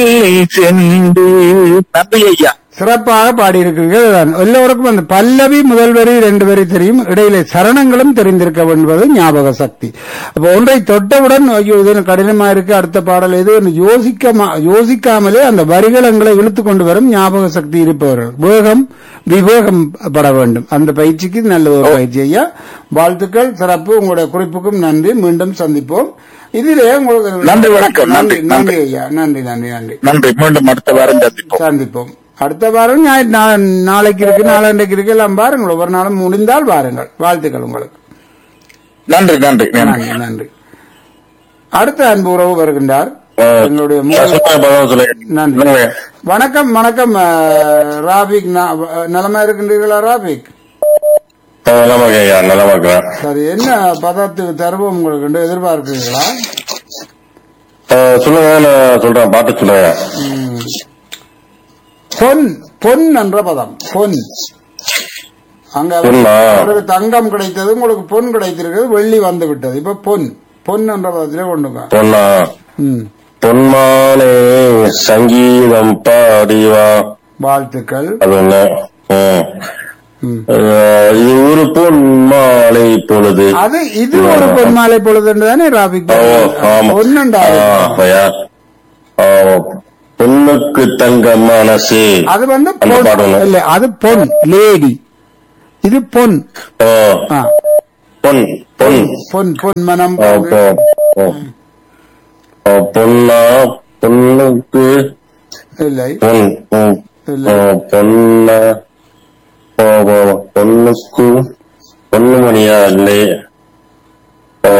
சென்று நன்றி ஐயா சிறப்பாக பாடியிருக்கிறீர்கள் அதுதான். எல்லோருக்கும் அந்த பல்லவி முதல் வரி ரெண்டு வரி தெரியும் இடையிலே சரணங்களும் தெரிந்திருக்க என்பது ஞாபக சக்தி அப்ப ஒன்றை தொட்டவுடன் ஐயோ இது எனக்கு கடினமா இருக்கு அடுத்த பாடல் எது என்று யோசிக்க யோசிக்காமலே அந்த வரிகள் எங்களை இழுத்து கொண்டு வரும் ஞாபக சக்தி இருப்பவர்கள் வேகம் விவேகம் பட வேண்டும் அந்த பயிற்சிக்கு நல்ல ஒரு பயிற்சி ஐயா வாழ்த்துக்கள் சிறப்பு உங்களுடைய குறிப்புக்கும் நன்றி மீண்டும் சந்திப்போம் இதிலே உங்களுக்கு நன்றி, வணக்கம். நன்றி, நன்றி ஐயா நன்றி நன்றி நன்றி நன்றி மீண்டும் அடுத்த வாரம் சந்திப்போம் சந்திப்போம் அடுத்த வாரம் ஞாயிறு நா- நாளைக்கு இருக்கு நாளன்றைக்கு இருக்கு எல்லாம் பாருங்கள் ஒவ்வொரு நாளும் முடிந்தால் பாருங்கள் வாழ்த்துக்கள் உங்களுக்கு நன்றி நன்றி நன்றி நன்றி நன்றி அடுத்த அன்பு உறவு வருகின்றார் ஆ, எங்களுடைய சொல்லுங்க, முதல் பதில் சொல்லுங்க. நன்றி சொல்லுங்க. வணக்கம் வணக்கம் அஹ், ராபிக் ந- நலமா இருக்கின்றீர்களா ராபிக் ஆ, நலமா இருக்கேன் ஐயா, நலமா இருக்கிறேன். சரி என்ன பதத்துக்கு தருவோம் உங்களுக்கு என்று எதிர்பார்க்கிறீர்களா ஆ, சொல்லுங்க நான் சொல்றேன் பாட்டு சொல்லுங்க ம். பொன் பொன் என்ற பதம் பொன் அங்க பொன்னா? அவருக்கு தங்கம் கிடைத்தது உங்களுக்கு பொன் கிடைத்திருக்கிறது வெள்ளி வந்து விட்டது இப்ப பொன் பொன் என்ற பதத்திலே கொண்டுங்க பொன்னா ம். பொன்மானே சங்கீதம் பாடிவா வாழ்த்துக்கள் அது என்ன ம். ம். ஆ, இது ஒரு பொன் மாலை பொழுது அது இது ஒரு பொன் மாலை பொழுது என்றுதானே ராபிக் ஓ, ஆமா பொன்னண்டா ஆ, ஐயா. ஆ, பொண்ணுக்கு தங்க மனசு அது வந்து அந்த பொன் பாடணும். இல்ல அது பொன் லேடி இது பொன் ஆ, ஆ, பொன் பொன் பொன் பொன் மனம் ஆ, பொ- பொ- ஆ, பொன்னா பொண்ணுக்கு இல்லை பொன் பொன். இல்லை ஆ, பொன்ன ஆ, ஆ, பொண்ணுக்கு பொன்னுமணியா இல்லை ஆ,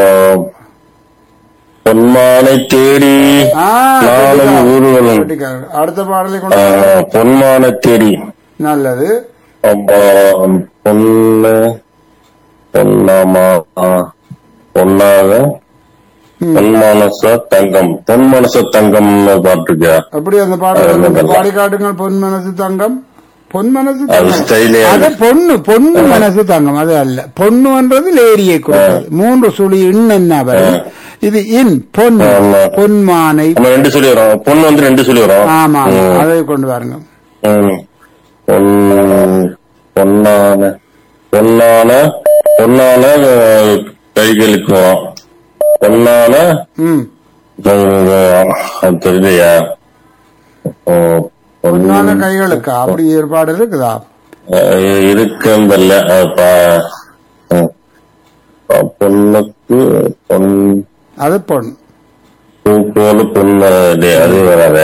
பொன்மானை தேடி ஆ, நாளும் கெட்டிக்காரன். ஊர்வலம் கெட்டிக்காரன். அடுத்த பாடலை ஆ, கொண்டு பொன்மானை தேடி நல்லது அப்ப பொண்ணு பொன்னாமா ஆ, பொன்னாக ம். பொன் மனச தங்கம் பொன் மனச தங்கம்னு பாட்டுருக்கியா அப்படி அந்த பாடல் அது வந்து நல்லா. பாடி காட்டுங்கள் பொன் மனசு தங்கம் பொன் மனசு அது தங்கம் ஸ்டைலே அது பொண்ணு பொண்ணு மனசு தங்கம் அது அல்ல பொண்ணுன்றது லேடியை கொடுத்தது மூன்று சுழி இன் என்ன வரும் இது இன் பொன் ஆமா. பொன்மானை நம்ம ரெண்டு சொல்லி வரோம் பொண்ணு வந்து ரெண்டு சொல்லி வரோம் ஆமா ம். அதை கொண்டு வாருங்க ம். பொன் பொன்னான பொன்னான பொன்னான அஹ், கைகளுக்கும் பொன்னான ம் அஹ், அது தெரியலையா ஓ, பொன்னான பொன் கைகளுக்கு அப்படி ஏற்பாடு இருக்குதா அஹ், இருக்குந்தல்ல அஹ், ப- ம். அஹ், பொண்ணுக்கு பொன் அது பொன் பூ போல பொண்ணு அது அது வராது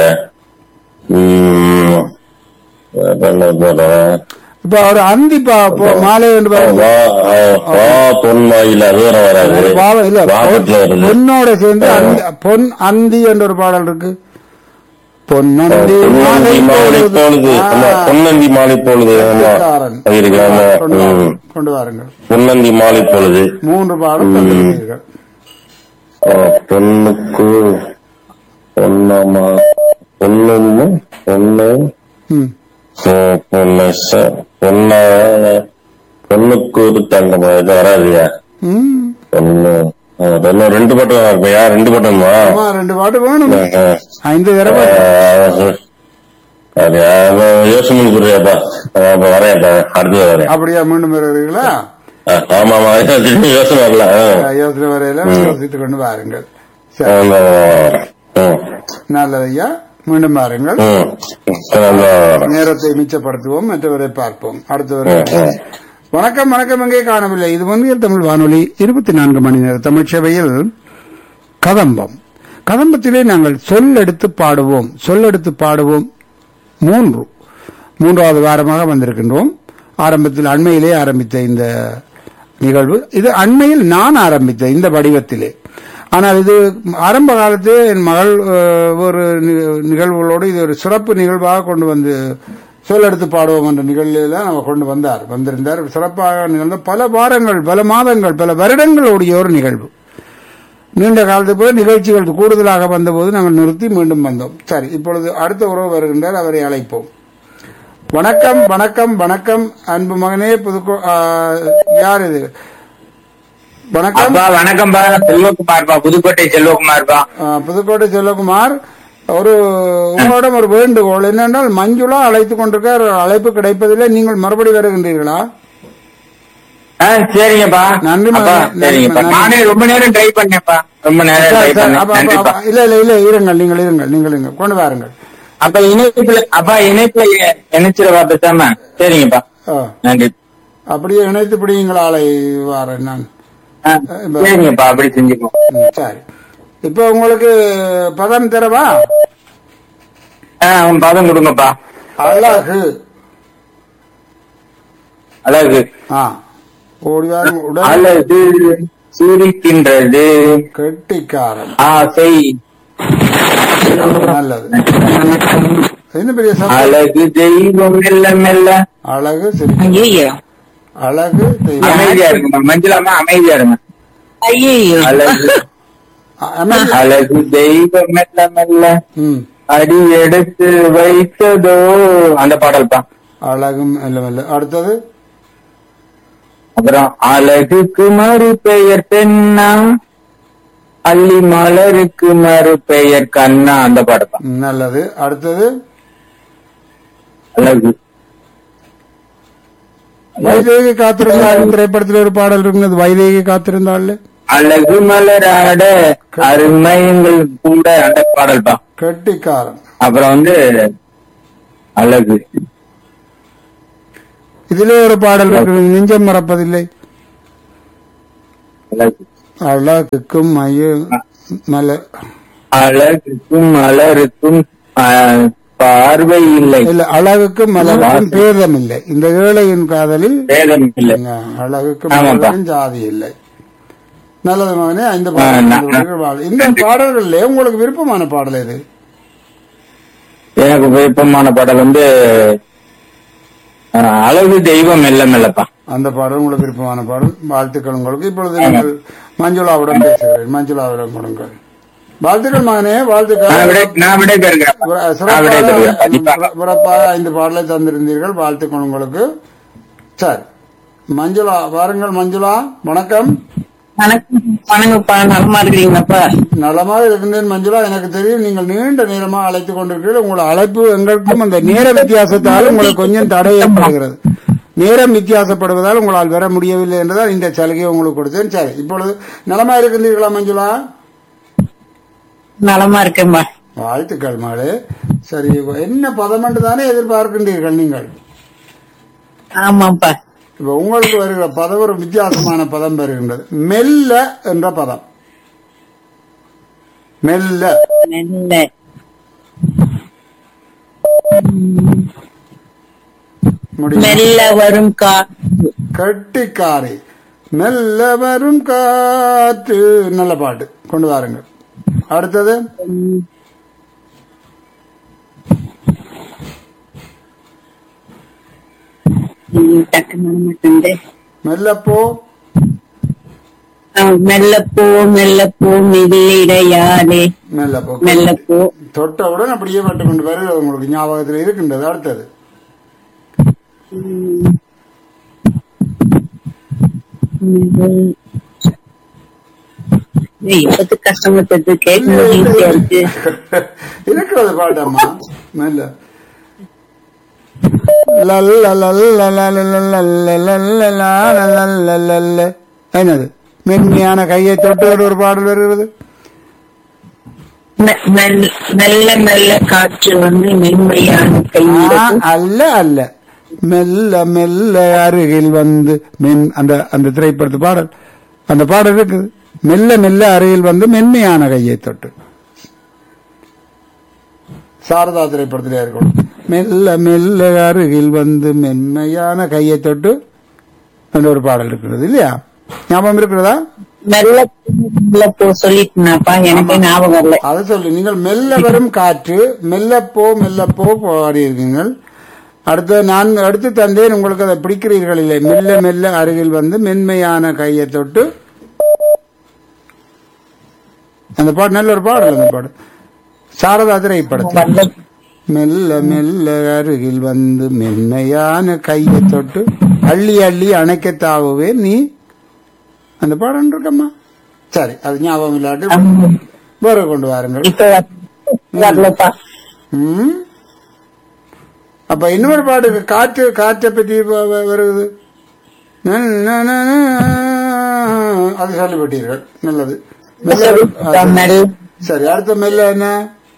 ம். வேற என்ன வரும்? இப்ப ஒரு அந்தி பா- பொ- மாலை என்று பாருங்க வா- அஹ், வா பொன்மாயில அது வேற வராது பாவம் இல்ல வாபத்துல வருது பொன்னோட சேர்ந்து அந்தி- பொன் அந்தி என்ற ஒரு பாடல் இருக்கு பொன்னந்தி பொன்னந்தி மாலை பொழுது ஆமா, ஆ, பொன்னந்தி மாலை பொழுது ஆமா கெட்டிக்காரன். அது இருக்கு ஆமா கொண்டு ம். வாருங்கள், கொண்டு வாருங்கள் பொன்னந்தி மாலை பொழுது மூன்று பாடம் தந்திருக்கிறீர்கள் அஹ், பொண்ணுக்கு பொன்னம்மா பொண்ணுன்னு பொண்ணு ம். பொ- பொண்ணு ச- பொண்ணா பொண்ணுக்கு ஒரு தங்கம் இது வராதுயா ம். பொண்ணு அஹ், இன்னும் ரெண்டு பட்டம் இருப்பையா ரெண்டு பட்டமா ஆமா ரெண்டு பாட்டு வேணும் அஹ், ஐந்து தடவை அஹ், அது அஹ், யோசனை புரியாப்பா அப்ப வரேன்ப்பா அடுத்து வரேன் அப்படியா மீண்டும் வருகிறீர்களா அஹ், ஆமா ஆமா திரும்பி யோசனை வரல அஹ். யோசனை வரையில யோசித்துக் கொண்டு வாருங்கள் சரி ஆமா, ம், நல்லது ஐயா மீண்டும் வாருங்கள் ம், ஆமா. நேரத்தை மிச்சப்படுத்துவோம் மற்றவரை பார்ப்போம் அடுத்தவரை ம், ம். வணக்கம் வணக்கம் எங்கே காணவில்லை இது வந்து தமிழ் வானொலி இருபத்தி நான்கு மணி நேர தமிழ் சேவையில் கதம்பம் கதம்பத்திலே நாங்கள் சொல்லெடுத்து பாடுவோம் சொல்லெடுத்து பாடுவோம் மூன்று மூன்றாவது வாரமாக வந்திருக்கின்றோம் ஆரம்பத்தில் அண்மையிலே ஆரம்பித்த இந்த நிகழ்வு இது அண்மையில் நான் ஆரம்பித்த இந்த வடிவத்திலே ஆனால் இது ஆரம்ப காலத்திலே என் மகள் அஹ், ஒரு நி- நிகழ்வுகளோடு இது ஒரு சிறப்பு நிகழ்வாக கொண்டு வந்து சொல்லெடுத்து பாடுவோம் என்ற நிகழ்வில் நம்ம கொண்டு வந்தார் வந்திருந்தார் சிறப்பாக நிகழ்ந்த பல வாரங்கள் பல மாதங்கள் பல வருடங்களுடைய ஒரு நிகழ்வு நீண்ட காலத்துக்கு பிறகு நிகழ்ச்சிகள் கூடுதலாக வந்தபோது நாங்கள் நிறுத்தி மீண்டும் வந்தோம் சரி இப்பொழுது அடுத்த உறவு வருகின்றார் அவரை அழைப்போம் வணக்கம் வணக்கம் வணக்கம் அன்பு மகனே புதுக்கோ ஆ, யார் இது வணக்கம் அப்பா வணக்கம்பா செல்வகுமார்ப்பா புதுக்கோட்டை செல்வகுமார்ப்பா ஆ, புதுக்கோட்டை செல்வகுமார் ஒரு உங்களிடம் ஒரு வேண்டுகோள் என்னென்றால் மஞ்சுளா அழைத்துக் கொண்டிருக்கார் அழைப்பு கிடைப்பதில்லை நீங்கள் மறுபடி வருகின்றீர்களா ஆ சரிங்கப்பா நன்றி, அப்பா, நன்றி, சரிங்கப்பா நன்றி. நானே ரொம்ப நேரம் ட்ரை பண்ணேன்ப்பா ரொம்ப நேரம் ட்ரை சரி, சரி, பண்ணேன் அப்ப- அப்ப- நன்றிப்பா அப்ப- இல்ல இல்ல இல்ல இருங்கள் நீங்கள் இருங்கள் நீங்கள் இருங்கள் கொண்டு வாருங்கள் அப்ப இணைப்புல அப்பா இணைப்புல இ- இணைச்சிடவா பேசாம சரிங்கப்பா ஆ, நன்றி அப்படியே இணைத்து பிடிங்கள் ஆளை வாரேன் நான் ஆ, சரிங்கப்பா அப்படி செஞ்சுப்போம் ம், சரி இப்ப உங்களுக்கு பதம் தரவா ஆ, உன் பதம் கொடுங்கப்பா அழகு அழகு ஆ ஓடி வாருங்க உடல் அழகு சிரிக்கின்றது கெட்டிக்காரன் ஆசை நல்லது என்ன பெரிய சத்தம்? அழகு தெய்வம் மெல்ல மெல்ல அழகு சிரிப்பு. ஐயோ அழகு தெய்வம். அமைதியா இருக்குமா மஞ்சளாமா அமைதியா இருங்க ஐயோ அழகு அ- அமைதி. அழகு தெய்வம் மெல்ல மெல்ல ம் அடி எடுத்து வைத்ததோ அந்த பாடல்பா அழகும் மெல்ல மெல்ல அடுத்தது அப்புறம் அழகுக்கு மறு பெயர் பெண்ணா அள்ளி மலருக்கு மறு பெயர் கண்ணா அந்த பாடப்பா ம், நல்லது அடுத்தது அழகு வைதேகி காத்திருந்தாள் திரைப்படத்தில் ஒரு பாடல் இருக்கிறது வைதேகி காத்திருந்தாள் அழகு மலராட அருமையங்கள் கூட அந்த பாடல்பா கெட்டிக்காரன் அப்புறம் வந்து அழகு இதிலே ஒரு பாடல் இருக்கிறது நெஞ்சம் மறப்பதில்லை அழகு அழகுக்கும் மைய மலர் அழகுக்கும் மலருக்கும் ஆ, பார்வை இல்லை இல்ல அழகுக்கும் மலருக்கும் பேதம் இல்லை இந்த ஏழையின் காதலில் வேதம் இல்லை அழகுக்கும் ஆமாப்பா. மலருக்கும் ஜாதி இல்லை நல்லது மகனே இந்த ஆ, நான்- பாடல் இந்த பாடல்கள்ல உங்களுக்கு விருப்பமான பாடல் இது எனக்கு விருப்பமான பாடல் வந்து ஆ, அழகு தெய்வம் மெல்ல மெல்லப்பா அந்த பாடல் உங்களுக்கு விருப்பமான பாடல் வாழ்த்துக்கள் உங்களுக்கு இப்பொழுது நீங்கள் மஞ்சுளாவுடன் பேசுகிறேன் மஞ்சுளாவிடம் கொடுங்கள் வாழ்த்துக்கள் மகனே நான் வாழ்த்துக்கள் விட நான் விட பெறுகிறேன் நான் விட பெறுகிறேன் கண்டிப்பா சிறப்பாக சிறப்பாக ஐந்து பாடலை தந்திருந்தீர்கள் வாழ்த்துக்கள் உங்களுக்கு சரி மஞ்சுளா வாருங்கள் மஞ்சுளா வணக்கம் வணக்கம் வணங்கப்பா நலமா இருக்கிறீங்களாப்பா நலமாக இருக்கின்றேன் மஞ்சுளா எனக்கு தெரியும் நீங்கள் நீண்ட நேரமா அழைத்துக் கொண்டிருக்கிறீர்கள் உங்கள் அழைப்பு எங்களுக்கும் அந்த நேர வித்தியாசத்தால் உங்களுக்கு கொஞ்சம் தடை ஏற்படுகிறது நேரம் வித்தியாசப்படுவதால் உங்களால் வர முடியவில்லை என்றதால் இந்த சலுகையை உங்களுக்கு கொடுத்தேன் சரி இப்பொழுது நலமா இருக்கின்றீர்களா மஞ்சுளா நலமா இருக்கேன்பா வாழ்த்துக்கள் மாடு சரி என்ன பதம் என்று தானே எதிர்பார்க்கின்றீர்கள் நீங்கள் ஆமாப்பா இப்ப உங்களுக்கு வருகிற பதம் ஒரு வித்தியாசமான பதம் வருகின்றது மெல்ல என்ற பதம் மெல்ல மெல்ல முடியும் மெல்ல வரும் கா கட்டிக்காரி மெல்ல வரும் காற்று நல்ல பாட்டு கொண்டு வாருங்கள் அடுத்தது ம், டக்குன்னு வர மாட்டேங்குதே. மெல்ல போ ஆ, மெல்ல போ மெல்ல போ மிதிலையாதே மெல்ல போ மெல்ல போ தொட்டவுடன் அப்படியே பட்டு கொண்டு வருகிறது உங்களுக்கு ஞாபகத்தில் இருக்கின்றது அடுத்தது ம். ம். ஏய், இப்பத்து கஷ்டப்பட்டது கேட்கணும் ஈஸியா இருக்கு இருக்கிறது பாட்டம்மா மெல்ல லல்ல லல்ல லல்ல லல்ல லல்ல லல்ல லல்ல லல்ல. என்னது மென்மையான கையை தொட்டு ஒரு பாடல் வருகிறது மெ- மெல்ல மெல்ல மெல்ல காற்று வந்து மென்மையான ஆ, கையில் அல்ல அல்ல மெல்ல மெல்ல அருகில் வந்து மென் அந்த அந்த திரைப்படத்து பாடல் அந்த பாடல் இருக்குது மெல்ல மெல்ல அருகில் வந்து மென்மையான கையை தொட்டு சாரதா திரைப்படத்திலே இருக்கணும் மெல்ல மெல்ல அருகில் வந்து மென்மையான கையை தொட்டு அந்த ஒரு பாடல் இருக்கிறது இல்லையா ஞாபகம் இருக்கிறதா மெல்ல போ, மெல்ல போ சொல்லிட்டுனாப்பா எனக்கு ஞாபகம் இல்லை அதை சொல்லு நீங்கள் மெல்ல வரும் காற்று மெல்ல போ மெல்ல போ பாடி இருக்கீங்கள் அடுத்து நான் அடுத்து தந்தேன் உங்களுக்கு அதை பிடிக்கிறீர்கள் இல்லை மெல்ல மெல்ல அருகில் வந்து மென்மையான கையை தொட்டு அந்த பாட்டு நல்ல ஒரு பாடல் அந்த பாடு சாரதா திரைப்படத்தில் மெல்ல மெல்ல அருகில் வந்து மென்மையான கையை தொட்டு அள்ளி அள்ளி அணைக்க தாவுவே நீ அந்த பாடம் இருக்கம்மா சரி அது ஞாபகம் இல்லாட்டி வேற கொண்டு வாருங்கள் இப்ப வரலப்பா ம் அப்ப இன்னொரு பாட்டு இருக்கு. காற்று காற்றை பற்றி வ- வ- வருது ந- ந- ந- ந- அது சொல்லிவிட்டீர்கள் நல்லது மெல்ல- ஆ, சரி. மெல் சரி அடுத்த மெல்ல என்ன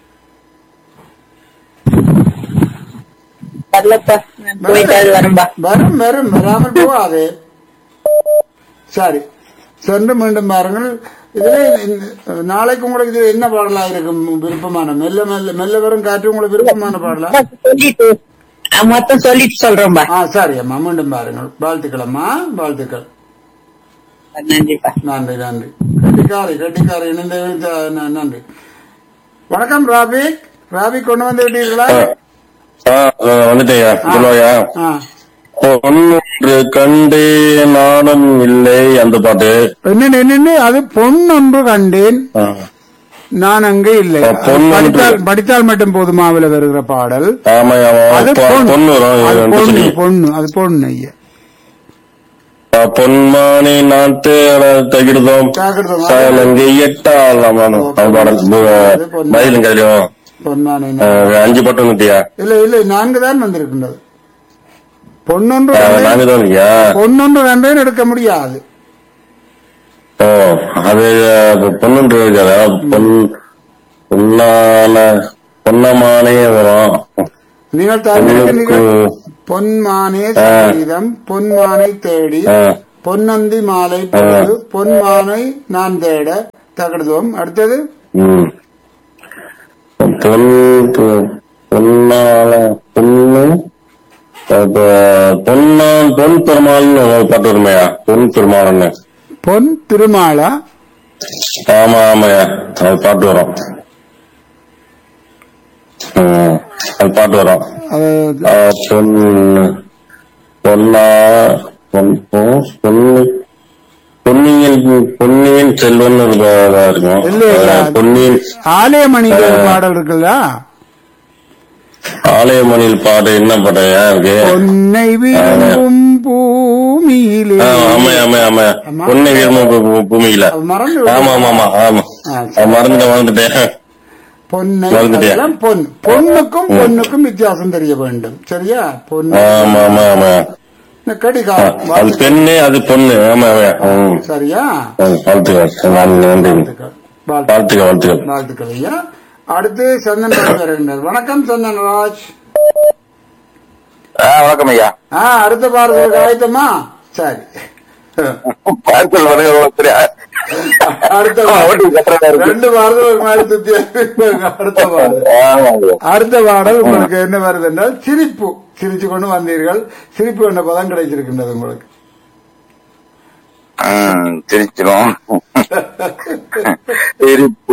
வரலப்பா நான் போயிட்டு அது வரும்பா வரும் வரும் வராமல் போகாது சரி சென்று மீண்டும் பாருங்கள் இதுல இந்த- நாளைக்கு உங்களுக்கு இது என்ன பாடலா இருக்கும் விருப்பமான மெல்ல மெல்ல மெல்ல வரும் காற்று உங்களுக்கு விருப்பமான பாடலா சொல்லிட்டு ஆ, மொத்தம் சொல்லிட்டு சொல்றோம்பா ஆ சரி அம்மா மீண்டும் பாருங்கள் வாழ்த்துக்கள் அம்மா வாழ்த்துக்கள் நன்றிப்பா நன்றி நன்றி கட்டிக்காரி கட்டிக்காரி இணைந்த நன்றி வணக்கம் ராபிக் ராபிக் கொண்டு வந்து விட்டீர்களா ஆ, ஆ, வந்துட்டேயா சொல்லுவாயா ஆ. பொன்னொன்று கண்டே நானும் இல்லை அந்த பாட்டு என்ன என்னன்னு அது பொன்னொன்று கண்டேன் ஆ. நான் அங்கே இல்லை ஆ, பொன்னொன்று. படித்தால் படித்தால் மட்டும் போதுமாவில வருகிற பாடல் ஆமா அது ஆமா பொன். பொண்ணு வரும் அது ரெண்டு பொண்ணு சொல்லி. பொண்ணு அது பொண்ணு ஐயா ஆ, பொன்மானி நான் தேட தகிடுதோம் ஜாக்கிரதை. சாயலங்கு எட்டால் அவன் பாடல் மயிலும் கதையும் பொன்னானே அஞ்சு பாட்டு வந்துட்டியா இல்ல இல்ல நான்கு தான் வந்திருக்கின்றது பொன்னொன்று ஆ, கண்டேன். நாங்க தான் இல்லையா பொன்னொன்று கண்டேன் எடுக்க முடியாது ஓ அது அது பொண்ணுன்று இருக்காதா பொன் பொன்னான பொன்னமானே வரும் நீங்கள் தந்திருக்கிறீர்கள் பொன்மானே சங்கீதம் பொன்மானை தேடி ஆ, பொன்னந்தி மாலை பொழுது பொன்மானை நான் தேட தகடுதோம் அடுத்தது ம். பொன் பொ- பொன்னால பொண்ணு அது பொன்னான் பொன் பெருமாள்னு ஒரு பாட்டு வருமையா பொன் பெருமாள்னு பொன் திருமாலா ஆமா ஆமாயா அது பாட்டு வரும் ம், அது பாட்டு வரும் அது ஆ, பொன்னு பொன்னா பொன் பொ- பொன்னு பொன்னியின் பொன்னியின் செல்வன் ஒரு இதா இருக்கும் இல்ல, இல்ல. ஆ, பொன்னியின் ஆலயமணிக்கு ஒரு பாடல் இருக்குல்ல ஆலயமணியில் பாட்டு என்ன பாட்டையா இருக்கு பொன்னை விரும்பும் பூமியிலே ஆ, ஆமா ஆமா ஆமா பொன்னை வீரம பூமியில அது மறந்து ஆமா ஆமா ஆமா ஆமா ஆ, ஆ, மறந்துட்டேன் மறந்துட்டேன் பொன்னை மறந்துட்டியா? அதெல்லாம் பொன் பொண்ணுக்கும் பொண்ணுக்கும் வித்தியாசம் தெரிய வேண்டும் சரியா பொண்ணு ஆமா ஆமா ஆமா கடிகாரம் அது பெண்ணு அது பொண்ணு ஆமா ஆமா ம். சரியா ம், வாழ்த்துக்கள் நன்றி நன்றி வாழ்த்துக்கள். வாழ்த்துக்கள். வாழ்த்துக்கள் வாழ்த்துக்கள் வாழ்த்துக்கள் ஐயா அடுத்து சந்தன் ராஜ் வருகின்றார் வணக்கம் சந்தன் ராஜ் வணக்கம் ஐயா ஆ அடுத்த பாரதத்துக்கு ஆயத்தமா சரி பார்சல் வருகிற அடுத்த பாரதம். ரெண்டு பாரதம் மாதிரி சுத்தி அடுத்த பாரதம் அடுத்த பாடல் உங்களுக்கு என்ன வருது என்றால் சிரிப்பு சிரிச்சு கொண்டு வந்தீர்கள் சிரிப்பு என்ற பதம் கிடைச்சிருக்கின்றது உங்களுக்கு திருச்சிரும் திருப்பு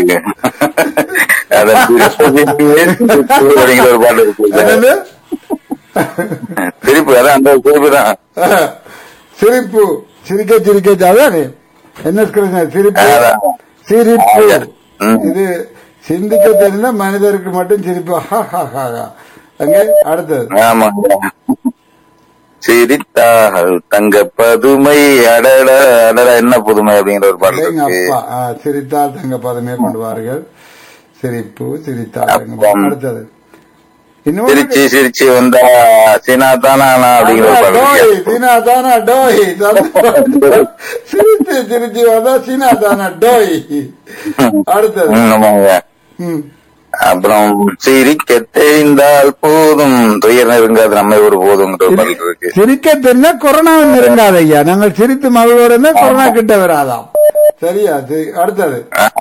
அத திருப்பு அப்படிங்கிற ஒரு பாட்டு இருக்கு என்னது? திருப்பு அதான் அந்த திருப்பு தான் சிரிப்பு சிரிக்க சிரிக்க அதானே என்ன சொல்றீங்க சிரிப்பு அதான். சிரிப்பு ம். இது சிந்திக்க தெரிந்த மனிதருக்கு மட்டும் சிரிப்பு ஹா, ஹா, ஹா, ஹா. அங்கே அடுத்தது ஆமாங்க சிரித்தாள் தங்க பதுமை அடட அடட என்ன புதுமை அப்படிங்கிற ஒரு பாட்டு எங்க இருக்கு அப்பா ஆ, சிரித்தால் தங்க பதமே கொண்டு வாருங்கள் சிரிப்பு சிரித்தால் தங்க அப்பா. பதம். அடுத்தது இன்னொரு சிரிச்சு சிரிச்சு வந்தா சீனா தானா அப்படிங்கிற ஒரு பாட்டு டோய் இருக்கு. சீனா தானா டோய் சிரிச்சு சிரிச்சு வந்தா சீனா தானா டோய் அடுத்தது ம், ஆமாங்க ம். அப்புறம் சிரிக்க தெரிந்தால் போதும் துயர் நெருங்காது நம்ம ஒரு போதுங்கிற ஒரு பாட்டு இருக்கு சிரிக்க தெரிஞ்சா கொரோனா நெருங்காது ஐயா நாங்கள் சிரித்து மகிழ்வோடு இருந்தா கொரோனா கிட்ட வராதாம் சரியா சரி, அடுத்தது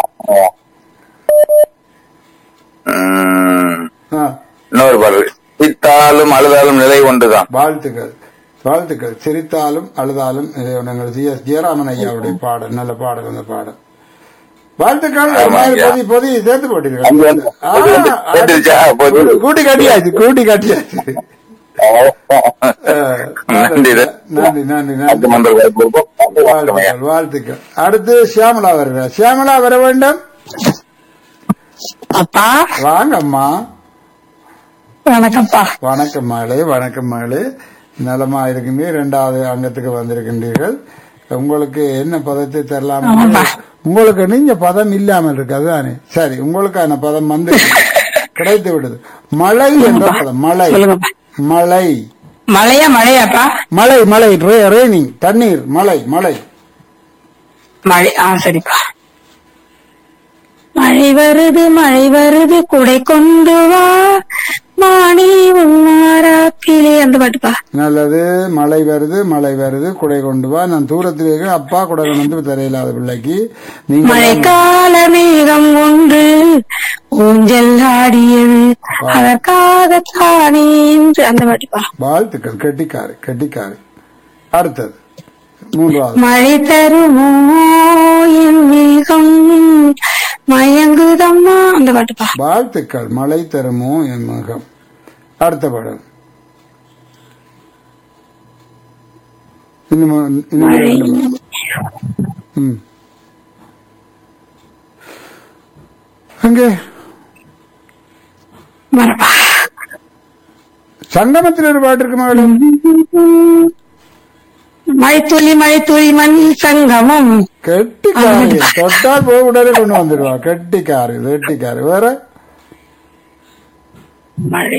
ம், ஆ, இன்னொரு பாட்டு சிரித்தாலும் அழுதாலும் நிலை ஒன்றுதான் வாழ்த்துக்கள் வாழ்த்துக்கள் சிரித்தாலும் அழுதாலும் இது நாங்கள் சி எஸ் ஜெயராமன் ஐயாவுடைய பாடல் நல்ல பாடல் அந்த பாடல் வாழ்த்துக்கள் ஒரு மாதிரி ஐயா. பொதி பொதி சேர்த்து அங்க போட்டீர்கள் வந்து- ஆ, சேர்த்துருச்சா? பொதி. கூட்டி கட்டியாச்சு கூட்டி கட்டியாச்சு ஆ, நன்றி நன்றி நன்றி அடுத்த நன்றி மந்திர வாய்ப்பு இருக்கும். வணக்கம் ஐயா. வாழ்த்துக்கள் வாழ்த்துக்கள் அடுத்து சியாமலா வருகிறார் சியாமலா வர வேண்டும் அப்பா வாங்கம்மா வணக்கம்ப்பா வணக்கம் மகளே வணக்கம் மகளே நலமா இருக்கின்றீர்கள் இரண்டாவது அங்கத்துக்கு வந்திருக்கின்றீர்கள் உங்களுக்கு என்ன பதத்தை தரலாம் என்று உங்களுக்கு நீங்க பதம் இல்லாமல் இருக்கு அதுதானே சரி உங்களுக்கான பதம் வந்து கிடைத்து விடுது மழை என்ற பதம் மழை சொல்லுங்கப்பா மழை மழையா மழையாப்பா மழை மழை ரெய்னிங் தண்ணீர் மழை மழை மழை ஆ சரிப்பா மழை வருது மழை வருது குடை கொண்டு வா மாணி உன்னாராப்பிலே அந்த பாட்டுப்பா நல்லது மழை வருது மழை வருது குடை கொண்டு வா நான் தூரத்தில் இருக்க அப்பா குடை கொண்டு வந்து தெரியலாத பிள்ளைக்கு நீங்க மழைக்கால மேகம் ஒன்று ஊஞ்சல் ஆடியது அதற்காகத்தானே என்று அந்த பாட்டுப்பா வாழ்த்துக்கள் கெட்டிக்காரு கெட்டிக்காரு அடுத்தது மூன்றாவது மழை தருமோ என் மேகம் மயங்குதம்மா அந்த பாட்டுப்பா வாழ்த்துக்கள் மழை தருமோ என் மகம் அடுத்த பாடல் இன்னும் இன்னும் மழை ரெண்டு பாடல். ம். அங்கே வரப்பா சங்கமத்தில் ஒரு பாட்டு இருக்கு மகளும் மழைத்துளி மழைத்துளி மண் சங்கமம் கெட்டிக்காரி தொட்டால் போய் உடனே கொண்டு வந்துடுவா கெட்டிக்காரு கெட்டிக்காரு வேற மழை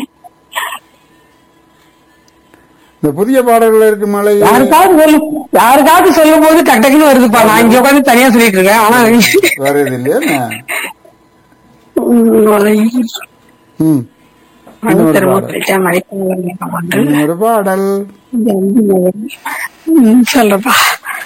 இந்த புதிய பாடல்கள் இருக்கு மழை யாருக்காவது சொல்லு யாருக்காவது சொல்லும் போது டக்கு டக்குன்னு வருதுப்பா நான் இங்க உட்காந்து தனியா சொல்லிட்டு இருக்கேன் ஆனா வருது இல்லையா மழை ம் மழை தருவோம் கேட்டா மழை தருவோம் மேகம் ஒன்று. இன்னொரு பாடல் ம், சொல்றப்பா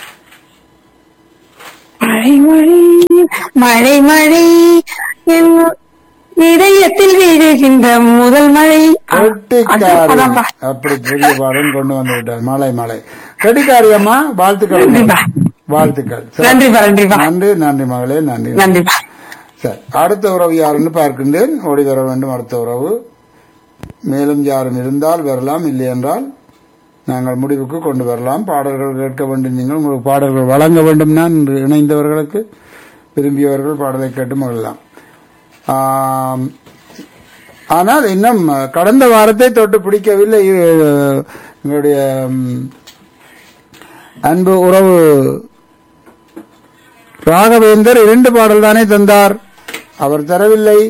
மழை மழை மழை மழை என் இதயத்தில் வீழுகின்ற முதல் மழை கெட்டிக்காரி அதான்ப்பா. அப்படி புதிய பாடம் கொண்டு வந்து விட்டார் மலை மலை கெட்டிக்காரி அம்மா வாழ்த்துக்கள் நன்றிப்பா. வாழ்த்துக்கள் சரி. நன்றிப்பா நன்றிப்பா நன்றி நன்றி மகளே நன்றி நன்றிப்பா சரி அடுத்த உறவு யாருன்னு பார்க்கின்றேன் ஓடி வர வேண்டும் அடுத்த உறவு மேலும் யாரும் இருந்தால் வரலாம் இல்லை என்றால் நாங்கள் முடிவுக்கு கொண்டு வரலாம் பாடல்கள் கேட்க வேண்டும் நீங்கள் உங்களுக்கு பாடல்கள் வழங்க வேண்டும் நான் இணைந்தவர்களுக்கு விரும்பியவர்கள் பாடலை கேட்டு மகிழலாம் ஆம், ஆனால் இன்னும் கடந்த வாரத்தை தொட்டு பிடிக்கவில்லை இது, எங்களுடைய ம், அன்பு உறவு ராகவேந்தர் இரண்டு பாடல் தானே தந்தார் அவர் தரவில்லை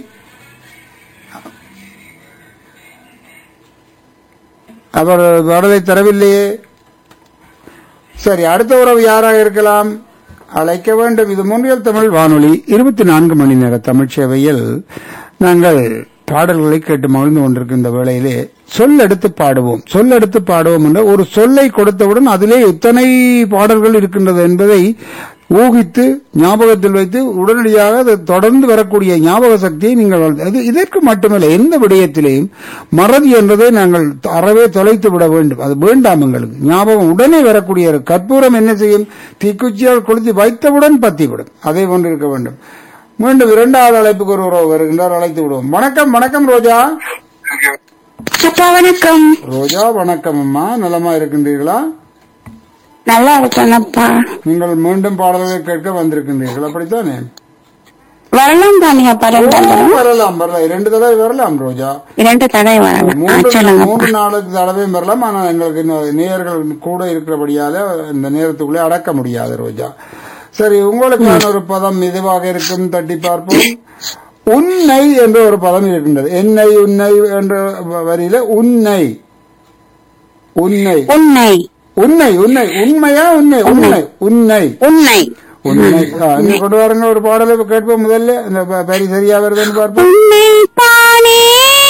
அவர் பாடலை தரவில்லையே சரி அடுத்த உறவு யாராக இருக்கலாம் அழைக்க வேண்டும் இது முன்னியல் தமிழ் வானொலி இருபத்தி நான்கு மணி நேர தமிழ் சேவையில் நாங்கள் பாடல்களை கேட்டு மகிழ்ந்து கொண்டிருக்கின்ற வேளையிலே சொல்லெடுத்து பாடுவோம் சொல்லெடுத்து பாடுவோம் என்ற ஒரு சொல்லை கொடுத்தவுடன் அதிலே எத்தனை பாடல்கள் இருக்கின்றது என்பதை ஊகித்து ஞாபகத்தில் வைத்து உடனடியாக அது தொடர்ந்து வரக்கூடிய ஞாபக சக்தியை நீங்கள் வளர்த்து- அது இதற்கு மட்டுமல்ல எந்த விடயத்திலேயும் மறதி என்பதை நாங்கள் அறவே தொலைத்து விட வேண்டும் அது வேண்டாம் எங்களுக்கு ஞாபகம் உடனே வரக்கூடிய ஒரு கற்பூரம் என்ன செய்யும் தீக்குச்சியால் கொளுத்தி வைத்தவுடன் பத்திவிடும் அதே போன்று இருக்க வேண்டும் மீண்டும் இரண்டாவது அழைப்புக்கு ஒரு உறவு வருகின்றார் அழைத்து விடுவோம் வணக்கம் வணக்கம் ரோஜா அப்பா வணக்கம் ரோஜா வணக்கம் அம்மா நலமா இருக்கின்றீர்களா நல்லா இருக்கேன்ப்பா நீங்கள் மீண்டும் பாடல்களை கேட்க வந்திருக்கின்றீர்கள் அப்படித்தானே வரலாம் தானே அப்பா ரெண்டு தடவை? வரலாம் வரலாம் இரண்டு தடவை வரலாம் ரோஜா இரண்டு தடவை வரலாம் ஆ, மூன்று சொல்லுங்கப்பா மூன்று நாளுக்கு தடவையும் வரலாம் ஆனால் எங்களுக்கு இன்னும் நேயர்கள் கூட இருக்கிறபடியால இந்த நேரத்துக்குள்ளே அடக்க முடியாது ரோஜா சரி உங்களுக்கான ஒரு பதம் இதுவாக இருக்கும் தட்டி பார்ப்போம் உன்னை என்ற ஒரு பதம் இருக்கின்றது என்னை உன்னை என்ற வரியில உன்னை உன்னை உன்னை உன்னை உன்னை உண்மையா உன்னை உன்னை உன்னை உன்னை உண்மை ஆ, நீ கொண்டு வாருங்க ஒரு பாடலை கேட்போம் முதல்ல இந்த ப- வரி சரியா வருதுன்னு பார்ப்போம் உன்னை தானே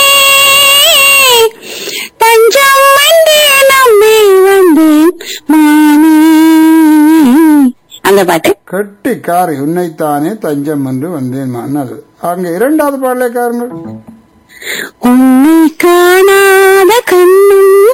தஞ்சம் வந்தே நம்பி வந்தேன் மானே அந்த பாட்டு கட்டி காரை உன்னைத்தானே தஞ்சம் என்று வந்தேன் மன்னல் அங்க இரண்டாவது பாடலை காருங்கள் உன்னை காணாத கண்ணும்